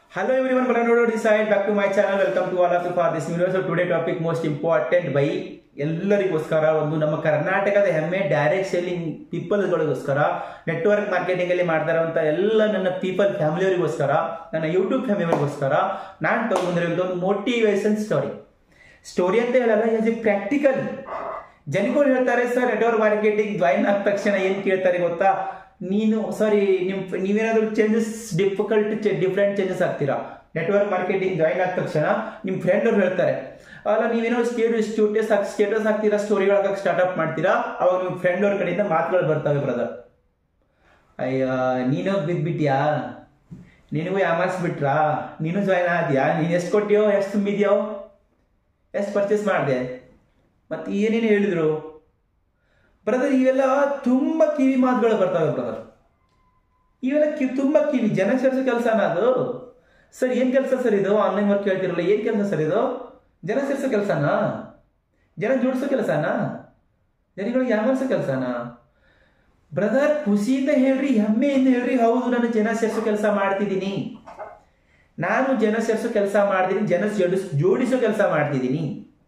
Hello everyone, Balanodo this side. Back to my channel. Welcome to all of you for this video. So today topic most important by ಎಲ್ಲರಿಗೋಸ್ಕರ ಒಂದು ನಮ್ಮ ಕರ್ನಾಟಕದ ಹೆಮ್ಮೆ direct selling ಪೀಪಲ್ಗಳಿಗೋಸ್ಕರ network marketing ಅಲ್ಲಿ ಮಾಡ್ತಾ ಇರುವಂತ ಎಲ್ಲ ನನ್ನ ಪೀಪಲ್ ಫ್ಯಾಮಿಲಿಯವರಿಗೋಸ್ಕರ ನನ್ನ ಯೂಟ್ಯೂಬ್ ಫ್ಯಾಮಿಲಿಯವರಿಗೋಸ್ಕರ ನಾನು ತಗೊಂಡಿರುವಂತ ಒಂದು ಮೋಟಿವೇಶನ್ ಸ್ಟೋರಿ ಸ್ಟೋರಿ ಅಂತ ಹೇಳಲ್ಲ ಎಸ್ ಎ ಪ್ರಾಕ್ಟಿಕಲ್ ಜನಗಳು ಹೇಳ್ತಾರೆ ಸರ್ ನೆಟ್ವರ್ಕ್ ಮಾರ್ಕೆಟಿಂಗ್ ಜಾಯಿನ್ ಆದ ತಕ್ಷಣ ಏನ್ ಕೇಳ್ತಾರೆ ಗೊತ್ತಾ ನೀನು ಸಾರಿ ನಿಮ್ ನೀವೇನಾದ್ರೂ ಚೇಂಜಸ್ ಡಿಫಿಕಲ್ಟ್ ಡಿಫ್ರೆಂಟ್ ಚೇಂಜಸ್ ಆಗ್ತೀರಾ ನೆಟ್ವರ್ಕ್ ಮಾರ್ಕೆಟಿಂಗ್ ಜಾಯಿನ್ ಆದ ತಕ್ಷಣ ನಿಮ್ ಫ್ರೆಂಡ್ ಅವ್ರು ಹೇಳ್ತಾರೆ ಅಲ್ಲ ನೀವೇನೋ ಸ್ಟೇಟಸ್ ಸ್ಟೇಟಸ್ ಸ್ಟೇಟಸ್ ಹಾಕ್ತೀರಾ ಸ್ಟೋರಿಗಳು ಹಾಕಕ್ ಸ್ಟಾರ್ಟ್ಅಪ್ ಮಾಡ್ತೀರಾ ಅವಾಗ ನಿಮ್ ಫ್ರೆಂಡ್ ಅವ್ರ ಕಡೆಯಿಂದ ಮಾತುಗಳು ಬರ್ತವೆ ಬ್ರದರ್ ಅಯ್ಯ ನೀನು ಬಿದ್ಬಿಟ್ಯಾ ನಿನಗೂ ಯಾಮಾರಿಸ್ಬಿಟ್ರಾ ನೀನು ಜಾಯ್ನ್ ಆದ್ಯಾ ನೀನು ಎಷ್ಟು ಕೊಟ್ಟಿಯೋ ಎಷ್ಟು ತುಂಬಿದ್ಯೋ ಎಷ್ಟು ಪರ್ಚೇಸ್ ಮಾಡಿದೆ ಮತ್ತೆ ಏನೇನು ಹೇಳಿದ್ರು ಬ್ರದರ್ ಇವೆಲ್ಲ ತುಂಬಾ ಕಿವಿ ಮಾತುಗಳು ಬರ್ತವೆ ಬ್ರದರ್ ಇವೆಲ್ಲ ಕಿ ತುಂಬಾ ಕಿವಿ ಜನ ಸೇರಿಸೋ ಕೆಲಸನ ಅದು ಸರ್ ಏನ್ ಕೆಲಸ ಸರ್ ಇದು ಆನ್ಲೈನ್ ವರ್ಕ್ ಹೇಳ್ತಿರಲ್ಲ ಏನ್ ಕೆಲಸ ಸರ್ ಇದು ಜನ ಸೇರಿಸೋ ಕೆಲಸನಾ ಜನ ಜೋಡಿಸೋ ಕೆಲಸನಾ ಜನಗಳಿಗೆ ಯಾಮರ್ಸೋ ಕೆಲಸನಾ ಬ್ರದರ್ ಖುಷಿಯಿಂದ ಹೇಳ್ರಿ ಹೆಮ್ಮೆಯಿಂದ ಹೇಳ್ರಿ ಹೌದು ನಾನು ಜನ ಸೇರಿಸೋ ಕೆಲಸ ಮಾಡ್ತಿದ್ದೀನಿ ನಾನು ಜನ ಸೇರಿಸೋ ಕೆಲಸ ಮಾಡ್ತೀನಿ ಜನ ಜೋಡಿಸ್ ಜೋಡಿಸೋ ಕೆಲಸ ಮಾಡ್ತಿದ್ದೀನಿ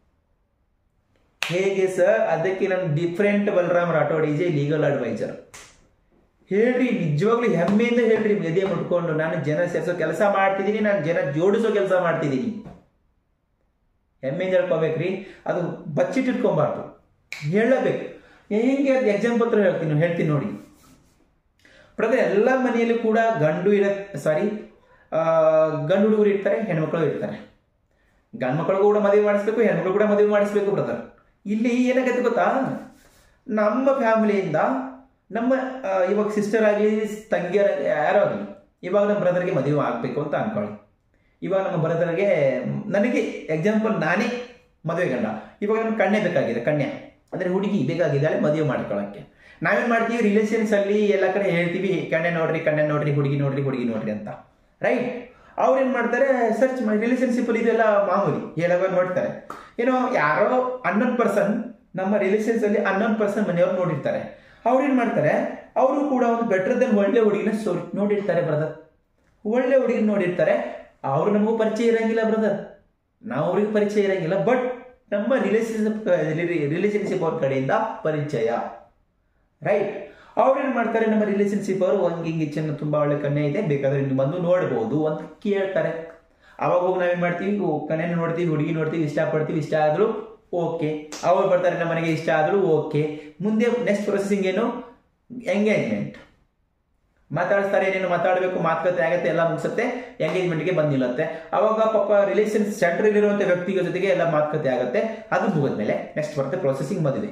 ಹೇಗೆ ಸರ್ ಅದಕ್ಕೆ ನಾನು different Balaram Rathod is a legal advisor ಹೇಳ್ರಿ ನಿಜವಾಗ್ಲೂ ಹೆಮ್ಮೆಯಿಂದ ಹೇಳ್ರಿ ಎದೆ ಮುಟ್ಕೊಂಡು ನಾನು ಜನ ಸೇರಿಸೋ ಕೆಲಸ ಮಾಡ್ತಿದ್ದೀನಿ ನಾನು ಜನ ಜೋಡಿಸೋ ಕೆಲಸ ಮಾಡ್ತಿದ್ದೀನಿ ಹೆಮ್ಮೆಯಿಂದ ಹೇಳ್ಕೊಬೇಕ್ರಿ ಅದು ಬಚ್ಚಿಟ್ಟಿಟ್ಕೊಬಾರ್ದು ಹೇಳಬೇಕು ಹೆಂಗೆ ಎಕ್ಸಾಂಪಲ್ ಹತ್ರ ಹೇಳ್ತೀನಿ ಹೇಳ್ತೀನಿ ನೋಡಿ ಬ್ರದರ್ ಎಲ್ಲ ಮನೆಯಲ್ಲೂ ಕೂಡ ಗಂಡು ಇರ ಸಾರಿ ಗಂಡು ಹುಡುಗರು ಇರ್ತಾರೆ ಹೆಣ್ಮಕ್ಳು ಇರ್ತಾರೆ ಗಂಡು ಮಕ್ಕಳು ಕೂಡ ಮದುವೆ ಮಾಡಿಸ್ಬೇಕು ಹೆಣ್ಮಕ್ಳು ಕೂಡ ಮದುವೆ ಮಾಡಿಸ್ಬೇಕು ಬ್ರದರ್ ಇಲ್ಲಿ ಏನಾಗತ್ತೆ ಗೊತ್ತಾ ನಮ್ಮ ಫ್ಯಾಮಿಲಿಯಿಂದ ನಮ್ಮ ಆ, ಇವಾಗ ಸಿಸ್ಟರ್ ಆಗಲಿ ತಂಗಿಯರ ಯಾರೋ ಆಗಲಿ ಇವಾಗ ನಮ್ಮ ಬ್ರದರ್ಗೆ ಮದುವೆ ಆಗಬೇಕು ಅಂತ ಅನ್ಕೊಳ್ಳಿ ಇವಾಗ ನಮ್ಮ ಬ್ರದರ್ಗೆ ನನಗೆ ಎಕ್ಸಾಂಪಲ್ ನಾನೇ ಮದುವೆ ಗಂಡ ಇವಾಗ ನಮ್ಗೆ ಕಣ್ಣೆ ಬೇಕಾಗಿದೆ ಕನ್ಯೆ ಅಂದ್ರೆ ಹುಡುಗಿ ಬೇಕಾಗಿದ್ದಾಳೆ ಮದುವೆ ಮಾಡ್ಕೊಳ್ಳೋಕ್ಕೆ ನಾವೇನ್ ಮಾಡ್ತೀವಿ ರಿಲೇಷನ್ಸ್ ಅಲ್ಲಿ ಎಲ್ಲ ಕಡೆ ಹೇಳ್ತೀವಿ ಕಣ್ಣೆ ನೋಡ್ರಿ ಕಣ್ಣೆ ನೋಡ್ರಿ ಹುಡುಗಿ ನೋಡ್ರಿ ಹುಡುಗಿ ನೋಡ್ರಿ ಅಂತ ರೈಟ್ ಅವ್ರು ಏನ್ ಮಾಡ್ತಾರೆ ಸರ್ಚ್ ಮಾಡಿ ರಿಲೇಶನ್ಶಿಪ್ ಅಲ್ಲಿ ಇದೆಲ್ಲ ಮಾಮೂಲಿ ಹೇಳುವಾಗ ನೋಡ್ತಾರೆ ಏನೋ ಯಾರೋ ಅನ್ನೋನ್ ಪರ್ಸನ್ ನಮ್ಮ ರಿಲೇಷನ್ಸ್ ಅಲ್ಲಿ ಅನ್ನೋನ್ ಪರ್ಸನ್ ಮನೆಯವ್ರು ನೋಡಿರ್ತಾರೆ ಅವ್ರು ಏನ್ ಮಾಡ್ತಾರೆ ಅವರು ಕೂಡ ಒಂದು ಬೆಟರ್ ದೆನ್ ಒಳ್ಳೆ ಹುಡುಗಿನ ಸೋ ನೋಡಿರ್ತಾರೆ ಬ್ರದರ್ ಒಳ್ಳೆ ಹುಡುಗಿನ ನೋಡಿರ್ತಾರೆ ಅವ್ರು ನಮಗೂ ಪರಿಚಯ ಇರಂಗಿಲ್ಲ ಬ್ರದರ್ ನಾವು ಅವ್ರಿಗೆ ಪರಿಚಯ ಇರಂಗಿಲ್ಲ ಬಟ್ ನಮ್ಮ ರಿಲೇಷನ್ಶಿಪ್ ರಿಲೇಷನ್ಶಿಪ್ ಅವ್ರ ಕಡೆಯಿಂದ ಪರಿಚಯ ರೈಟ್ ಅವ್ರು ಏನ್ ಮಾಡ್ತಾರೆ ನಮ್ಮ ರಿಲೇಷನ್ಶಿಪ್ ಅವರು ಹಂಗೆ ಹಿಂಗೆ ಚೆನ್ನ ತುಂಬಾ ಒಳ್ಳೆ ಕನ್ಯೆ ಇದೆ ಬೇಕಾದ್ರೆ ನೀವು ಬಂದು ನೋಡ್ಬೋದು ಅಂತ ಕೇಳ್ತಾರೆ ಅವಾಗ ಹೋಗಿ ನಾವೇನ್ ಮಾಡ್ತೀವಿ ಓ, ಕನ್ಯೆನ ನೋಡ್ತೀವಿ ಹುಡುಗಿ ನೋಡ್ತೀವಿ ಇಷ್ಟಪಡ್ತೀವಿ ಇಷ್ಟ ಆದ್ರು ಓಕೆ ಅವ್ರು ಬರ್ತಾರೆ ನಮ್ಮ ಮನೆಗೆ ಇಷ್ಟ ಆದ್ರು ಓಕೆ ಮುಂದೆ ನೆಕ್ಸ್ಟ್ ಪ್ರೊಸೆಸಿಂಗ್ ಏನು ಎಂಗೇಜ್ಮೆಂಟ್ ಮಾತಾಡಿಸ್ತಾರೆ ಏನೇನು ಮಾತಾಡಬೇಕು ಮಾತುಕತೆ ಆಗತ್ತೆ ಎಲ್ಲ ಮುಗಿಸುತ್ತೆ ಎಂಗೇಜ್ಮೆಂಟ್ಗೆ ಬಂದ್ ನಿಲ್ಲತ್ತೆ ಅವಾಗ ಪಾಪ ರಿಲೇಷನ್ ಸೆಂಟರ್ ಇರುವಂತ ವ್ಯಕ್ತಿಗಳ ಜೊತೆಗೆ ಎಲ್ಲ ಮಾತುಕತೆ ಆಗತ್ತೆ ಅದು ಮುಗಿದ್ಮೇಲೆ ನೆಕ್ಸ್ಟ್ ಬರುತ್ತೆ ಪ್ರೊಸೆಸಿಂಗ್ ಮದುವೆ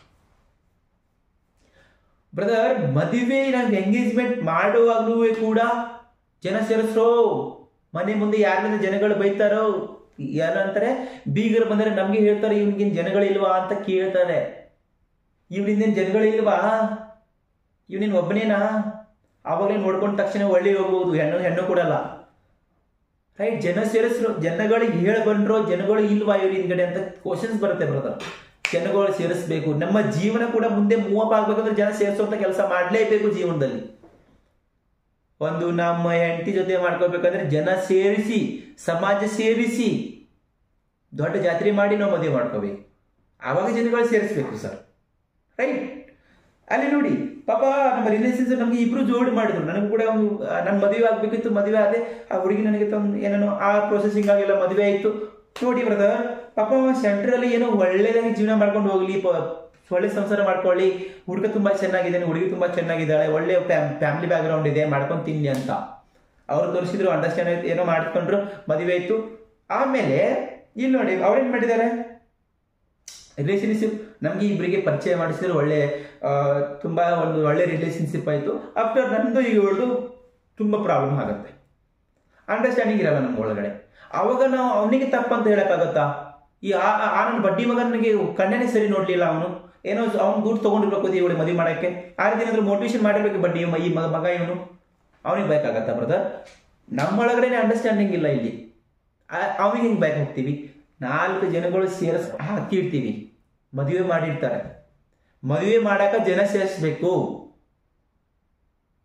ಬ್ರದರ್ ಮದುವೆ ನಾವು ಎಂಗೇಜ್ಮೆಂಟ್ ಮಾಡುವಾಗಲೂ ಕೂಡ ಜನ ಸೇರಿಸ್ರೋ ಮನೆ ಮುಂದೆ ಯಾರಿಂದ ಜನಗಳು ಬೈತಾರೋ ಏನಂತಾರೆ ಬೀಗರು ಬಂದರೆ ನಮ್ಗೆ ಹೇಳ್ತಾರೆ ಇವ್ನಿಗೇನ್ ಜನಗಳಿಲ್ವಾ ಅಂತ ಕೇಳ್ತಾರೆ ಇವ್ನಿಂದೇನ್ ಜನಗಳಿಲ್ವಾ ಇವ್ನಿನ್ ಒಬ್ಬನೇನಾ ಆವಾಗಲೇ ನೋಡ್ಕೊಂಡ ತಕ್ಷಣ ಒಳ್ಳೆ ಹೋಗ್ಬೋದು ಹೆಣ್ಣು ಹೆಣ್ಣು ಕೊಡಲ್ಲ ರೈಟ್ ಜನ ಸೇರಿಸ್ರು ಜನಗಳಿಗೆ ಹೇಳ ಬಂಡ್ರೋ ಜನಗಳು ಇಲ್ವಾ ಇವ್ರ ಹಿಂದ್ಗಡೆ ಅಂತ ಕ್ವಶನ್ಸ್ ಬರುತ್ತೆ ಬ್ರದರ್ ಜನಗಳು ಸೇರಿಸ್ಬೇಕು ನಮ್ಮ ಜೀವನ ಕೂಡ ಮುಂದೆ ಮೂವ್ ಅಪ್ ಆಗ್ಬೇಕಂದ್ರೆ ಜನ ಸೇರಿಸುವಂತ ಕೆಲಸ ಮಾಡ್ಲೇಬೇಕು ಜೀವನದಲ್ಲಿ ಒಂದು ನಮ್ಮ ಹೆಂಡತಿ ಜೊತೆ ಮಾಡ್ಕೋಬೇಕಂದ್ರೆ ಜನ ಸೇರಿಸಿ ಸಮಾಜ ಸೇರಿಸಿ ದೊಡ್ಡ ಜಾತ್ರೆ ಮಾಡಿ ನಾವು ಮದುವೆ ಮಾಡ್ಕೋಬೇಕು ಆವಾಗ ಜನಗಳು ಸೇರಿಸ್ಬೇಕು ಸರ್ ರೈಟ್ ಅಲ್ಲಿ ನೋಡಿ ಪಾಪ ನಮ್ಮ ರಿಲೇಷನ್ಸ್ ನಮ್ಗೆ ಇಬ್ರು ಜೋಡಿ ಮಾಡಿದ್ರು ನನಗೂ ಕೂಡ ಒಂದು ನನ್ನ ಮದುವೆ ಆಗ್ಬೇಕಿತ್ತು ಮದುವೆ ಆದೆ ಆ ಹುಡುಗಿ ನನಗೆ ತಮ್ಮ ಏನೇನೋ ಆ ಪ್ರೊಸೆಸಿಂಗ್ ಆಗೆಲ್ಲ ಮದುವೆ ಆಯ್ತು ನೋಡಿ ಬ್ರದರ್ ಪಾಪ ಸೆಂಟರ್ ಅಲ್ಲಿ ಏನೋ ಒಳ್ಳೇದಾಗಿ ಜೀವನ ಮಾಡ್ಕೊಂಡು ಹೋಗ್ಲಿ ಪ- ಒಳ್ಳೆ ಸಂಸಾರ ಮಾಡ್ಕೊಳ್ಳಿ ಹುಡುಗ ತುಂಬಾ ಚೆನ್ನಾಗಿದೆ ಹುಡುಗಿ ತುಂಬಾ ಚೆನ್ನಾಗಿದ್ದಾಳೆ ಒಳ್ಳೆ ಫ್ಯಾಮಿಲಿ ಬ್ಯಾಕ್ ಗ್ರೌಂಡ್ ಇದೆ ಮಾಡ್ಕೊಂಡು ತಿನ್ನಿ ಅಂತ ಅವ್ರು ತೋರಿಸಿದ್ರು ಅಂಡರ್ಸ್ಟ್ಯಾಂಡ್ ಆಯ್ತು ಏನೋ ಮಾಡ್ಕೊಂಡ್ರು ಮದುವೆ ಆಯ್ತು ಆಮೇಲೆ ಇಲ್ಲಿ ನೋಡಿ ಅವ್ರೇನ್ ಮಾಡಿದ್ದಾರೆ ರಿಲೇಷನ್ಶಿಪ್ ನಮ್ಗೆ ಇಬ್ಬರಿಗೆ ಪರಿಚಯ ಮಾಡಿಸಿದ್ರೆ ಒಳ್ಳೆ ಆ, ತುಂಬಾ ಒಂದು ಒಳ್ಳೆ ರಿಲೇಷನ್ಶಿಪ್ ಆಯ್ತು ಆಫ್ಟರ್ ನಂದು ಇವಳು ತುಂಬಾ ಪ್ರಾಬ್ಲಮ್ ಆಗುತ್ತೆ ಅಂಡರ್ಸ್ಟ್ಯಾಂಡಿಂಗ್ ಇರಲ್ಲ ನಮ್ಮ ಒಳಗಡೆ ಅವಾಗ ನಾವು ಅವನಿಗೆ ತಪ್ಪಂತ ಹೇಳಕ್ಕಾಗತ್ತಾ ಈ ಆ ಆ- ಆ ನನ್ನ ಬಡ್ಡಿ ಮಗನಿಗೆ ಕಣ್ಣನೇ ಸರಿ ನೋಡ್ಲಿಲ್ಲ ಅವನು ಏನೋ ಅವ್ನು ದುಡ್ಡು ತಗೊಂಡಿರ್ಬೇಕು ಇವಳು ಮದುವೆ ಮಾಡಕ್ಕೆ ಆ ರೀತಿ ಏನಾದ್ರು ಮೋಟಿವೇಶನ್ ಮಾಡಿರ್ಬೇಕು ಬಡ್ಡಿ ಮ- ಈ ಮಗ ಮಗ ಇವನು ಅವನಿಗೆ ಬೇಕಾಗತ್ತಾ ಬ್ರದರ್ ನಮ್ಮೊಳಗಡೆನೆ ಅಂಡರ್ಸ್ಟ್ಯಾಂಡಿಂಗ್ ಇಲ್ಲ ಇಲ್ಲಿ ಅವನಿಗೆ ಹಿಂಗೆ ಬೈಕ್ ಹೋಗ್ತೀವಿ ನಾಲ್ಕು ಜನಗಳು ಸೇರಿಸ್ ಹಾಕಿರ್ತೀವಿ ಮದುವೆ ಮಾಡಿರ್ತಾರೆ ಮದುವೆ ಮಾಡಾಕ ಜನ ಸೇರಿಸ್ಬೇಕು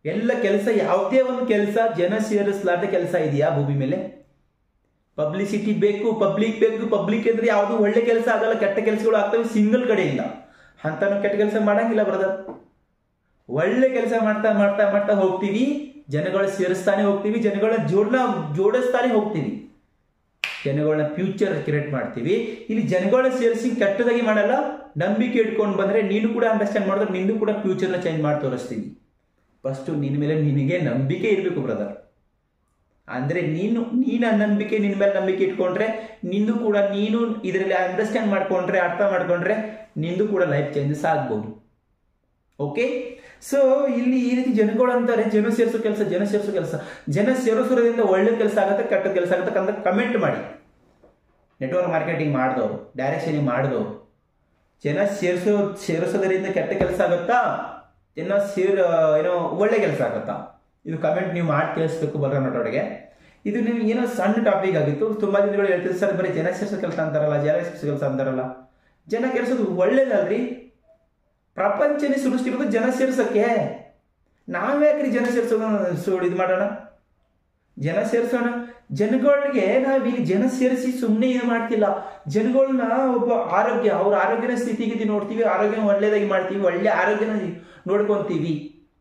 ಎಲ್ಲ ಕೆಲಸ ಯಾವುದೇ ಒಂದು ಕೆಲಸ ಜನ ಸೇರಿಸಲಾರ್ದ ಕೆಲಸ ಇದೆಯಾ ಭೂಮಿ ಮೇಲೆ ಪಬ್ಲಿಸಿಟಿ ಬೇಕು ಪಬ್ಲಿಕ್ ಬೇಕು ಪಬ್ಲಿಕ್ ಅಂದ್ರೆ ಯಾವುದು ಒಳ್ಳೆ ಕೆಲಸ ಆಗಲ್ಲ ಕೆಟ್ಟ ಕೆಲಸಗಳು ಆಗ್ತವೆ ಸಿಂಗಲ್ ಕಡೆಯಿಂದ ಅಂತಾನು ಕೆಟ್ಟ ಕೆಲಸ ಮಾಡಂಗಿಲ್ಲ ಬ್ರದರ್ ಒಳ್ಳೆ ಕೆಲಸ ಮಾಡ್ತಾ ಮಾಡ್ತಾ ಮಾಡ್ತಾ ಹೋಗ್ತೀವಿ ಜನಗಳ ಸೇರಿಸ್ತಾನೆ ಹೋಗ್ತೀವಿ ಜನಗಳ ಜೋಡ್ನ ಜೋಡಿಸ್ತಾನೆ ಹೋಗ್ತೀವಿ ಜನಗಳನ್ನ ಫ್ಯೂಚರ್ ಕ್ರಿಯೇಟ್ ಮಾಡ್ತೀವಿ ಇಲ್ಲಿ ಜನಗಳನ್ನ ಸೇರಿಸಿ ಕೆಟ್ಟದಾಗಿ ಮಾಡಲ್ಲ ನಂಬಿಕೆ ಇಟ್ಕೊಂಡು ಬಂದ್ರೆ ನೀನು ಕೂಡ ಅಂಡರ್ಸ್ಟ್ಯಾಂಡ್ ಮಾಡಿದ್ರೆ ನಿಂದು ಕೂಡ ಫ್ಯೂಚರ್ನ ಚೇಂಜ್ ಮಾಡಿ ತೋರಿಸ್ತೀವಿ ಫಸ್ಟು ನಿನ್ನ ಮೇಲೆ ನಿನಗೆ ನಂಬಿಕೆ ಇರಬೇಕು ಬ್ರದರ್ ಅಂದ್ರೆ ನೀನು ನೀನ ನಂಬಿಕೆ ನಿನ್ನ ಮೇಲೆ ನಂಬಿಕೆ ಇಟ್ಕೊಂಡ್ರೆ ನಿಂದು ಕೂಡ ನೀನು ಇದರಲ್ಲಿ ಅಂಡರ್ಸ್ಟ್ಯಾಂಡ್ ಮಾಡ್ಕೊಂಡ್ರೆ ಅರ್ಥ ಮಾಡ್ಕೊಂಡ್ರೆ ನಿಂದು ಕೂಡ ಲೈಫ್ ಚೇಂಜಸ್ ಆಗ್ಬೋದು ಓಕೆ ಸೊ ಇಲ್ಲಿ ಈ ರೀತಿ ಜನಗಳು ಅಂತಾರೆ ಜನ ಸೇರಿಸೋ ಕೆಲಸ ಜನ ಸೇರಿಸೋ ಕೆಲಸ ಜನ ಸೇರಿಸೋದ್ರಿಂದ ಒಳ್ಳೆ ಕೆಲಸ ಆಗುತ್ತೆ ಕೆಟ್ಟ ಕೆಲಸ ಆಗುತ್ತೆ ಅಂತ ಕಮೆಂಟ್ ಮಾಡಿ ನೆಟ್ವರ್ಕ್ ಮಾರ್ಕೆಟಿಂಗ್ ಮಾಡಿದವರು ಡೈರೆಕ್ಷನಿಂಗ್ ಮಾಡಿದವರು ಜನ ಸೇರಿಸೋ ಸೇರಿಸೋದ್ರಿಂದ ಕೆಟ್ಟ ಕೆಲಸ ಆಗುತ್ತಾ ಜನ ಸೇರ್ ಏನೋ ಒಳ್ಳೆ ಕೆಲಸ ಆಗುತ್ತಾ ಇದು ಕಮೆಂಟ್ ನೀವು ಮಾಡಿ ತಿಳಿಸ್ಬೇಕು ಬಲರಾಮ್ ನಟೋಡಿಗೆ ಇದು ನಿಮ್ಗೆ ಏನೋ ಸಣ್ಣ ಟಾಪಿಕ್ ಆಗಿತ್ತು ತುಂಬಾ ದಿನಗಳು ಹೇಳ್ತಿದ್ರು ಸರ್ ಬರೀ ಜನ ಸೇರಿಸೋ ಕೆಲಸ ಅಂತಾರಲ್ಲ ಜನ ಸೇರಿಸೋ ಕೆಲಸ ಅಂತಾರಲ್ಲ ಜನ ಕೆಲ್ಸೋದು ಒಳ್ಳೇದಲ್ರಿ ಪ್ರಪಂಚನೇ ಸೃಷ್ಟಿರೋದು ಜನ ಸೇರ್ಸಕ್ಕೆ ನಾವ್ಯಾಕ್ರಿ ಜನ ಸೇರ್ಸೋಣ ಇದು ಮಾಡೋಣ ಜನ ಸೇರಿಸೋಣ ಜನಗಳಿಗೆ ನಾವ್ ಇಲ್ಲಿ ಜನ ಸೇರಿಸಿ ಸುಮ್ಮನೆ ಇದು ಮಾಡ್ತಿಲ್ಲ ಜನಗಳನ್ನ ಒಬ್ಬ ಆರೋಗ್ಯ ಅವ್ರ ಆರೋಗ್ಯನ ಸ್ಥಿತಿಗತಿ ನೋಡ್ತೀವಿ ಆರೋಗ್ಯ ಒಳ್ಳೇದಾಗಿ ಮಾಡ್ತೀವಿ ಒಳ್ಳೆ ಆರೋಗ್ಯನ ನೋಡ್ಕೊಂತೀವಿ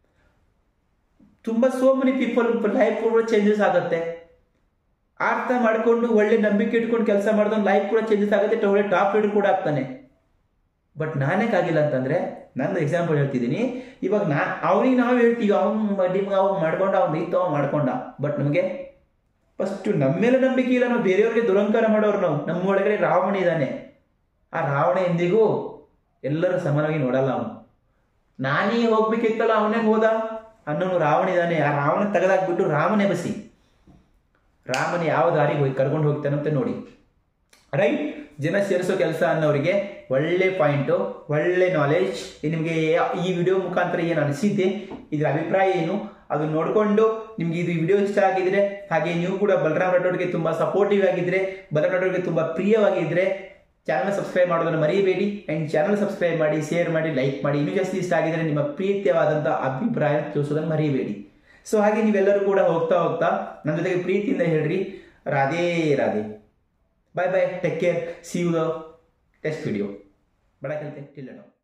ತುಂಬಾ ಸೋ ಮೆನಿ ಪೀಪಲ್ ಲೈಫ್ ಕೂಡ ಚೇಂಜಸ್ ಆಗುತ್ತೆ ಅರ್ಥ ಮಾಡ್ಕೊಂಡು ಒಳ್ಳೆ ನಂಬಿಕೆ ಇಟ್ಕೊಂಡು ಕೆಲಸ ಮಾಡಿದ್ರೆ ಲೈಫ್ ಕೂಡ ಚೇಂಜಸ್ ಆಗುತ್ತೆ ಒಳ್ಳೆ ಟಾಪ್ ಲೀಡರ್ ಕೂಡ ಆಗ್ತಾನೆ ಬಟ್ ನಾನೇಕಾಗಿಲ್ಲ ಅಂತಂದ್ರೆ ನಂದು ಎಕ್ಸಾಂಪಲ್ ಹೇಳ್ತಿದ್ದೀನಿ ಇವಾಗ ನಾ ಅವನಿಗೆ ನಾವು ಹೇಳ್ತೀವಿ ಅವ್ನು ನಿಮ್ಗೆ ಅವ್ನು ಮಾಡ್ಕೊಂಡ ಅವ್ನು ಇತ್ತು ಅವ್ನು ಮಾಡ್ಕೊಂಡ ಬಟ್ ನಮಗೆ ಫಸ್ಟ್ ನಮ್ಮ ಮೇಲೆ ನಂಬಿಕೆ ಇಲ್ಲ ನಾವು ಬೇರೆಯವ್ರಿಗೆ ದುರಂಕಾರ ಮಾಡೋರು ನಾವು ನಮ್ಮ ಒಳಗಡೆ ರಾವಣ ಇದ್ದಾನೆ ಆ ರಾವಣ ಎಂದಿಗೂ ಎಲ್ಲರೂ ಸಮಾನವಾಗಿ ನೋಡಲ್ಲ ಅವನು ನಾನೇ ಹೋಗ್ಬೇಕಿತ್ತಲ್ಲ ಅವನೇ ಹೋದ ಅನ್ನೋನು ರಾವಣ ಇದ್ದಾನೆ ಆ ರಾವಣ ತೆಗೆದಾಕ್ಬಿಟ್ಟು ರಾಮನೇ ಬಸಿ ರಾಮನ ಯಾವ ದಾರಿಗೆ ಹೋಗಿ ಕರ್ಕೊಂಡು ಹೋಗ್ತಾನಂತ ನೋಡಿ ರೈಟ್ ಜನ ಸೇರಿಸೋ ಕೆಲಸ ಅನ್ನೋರಿಗೆ ಒಳ್ಳೆ ಪಾಯಿಂಟು ಒಳ್ಳೆ ನಾಲೆಜ್ ನಿಮಗೆ ಈ ವಿಡಿಯೋ ಮುಖಾಂತರ ಏನು ಅನಿಸಿದ್ದೆ ಇದರ ಅಭಿಪ್ರಾಯ ಏನು ಅದು ನೋಡಿಕೊಂಡು ನಿಮ್ಗೆ ಇದು ವಿಡಿಯೋ ಇಷ್ಟ ಆಗಿದ್ರೆ ಹಾಗೆ ನೀವು ಕೂಡ ಬಲರಾಮ್ ರಾಠೋಡ್ಗೆ ತುಂಬಾ ಸಪೋರ್ಟಿವ್ ಆಗಿದ್ರೆ ಬಲರಾಮ್ ರಾಠೋಡ್ಗೆ ತುಂಬಾ ಪ್ರಿಯವಾಗಿದ್ರೆ ಚಾನಲ್ ಸಬ್ಸ್ಕ್ರೈಬ್ ಮಾಡೋದನ್ನು ಮರಿಬೇಡಿ ಆ್ಯಂಡ್ ಚಾನಲ್ ಸಬ್ಸ್ಕ್ರೈಬ್ ಮಾಡಿ ಶೇರ್ ಮಾಡಿ ಲೈಕ್ ಮಾಡಿ ಇನ್ನೂ ಜಾಸ್ತಿ ಇಷ್ಟ ಆಗಿದ್ರೆ ನಿಮ್ಮ ಪ್ರೀತಿಯವಾದಂಥ ಅಭಿಪ್ರಾಯ ತಿಳಿಸೋದನ್ನು ಮರಿಬೇಡಿ ಸೊ ಹಾಗೆ ನೀವೆಲ್ಲರೂ ಕೂಡ ಹೋಗ್ತಾ ಹೋಗ್ತಾ ನನ್ನ ಜೊತೆಗೆ ಪ್ರೀತಿಯಿಂದ ಹೇಳ್ರಿ Radhe Radhe bye bye take care see you the test video ಬಡ ಕಲಿತೆ ಟಿಲ್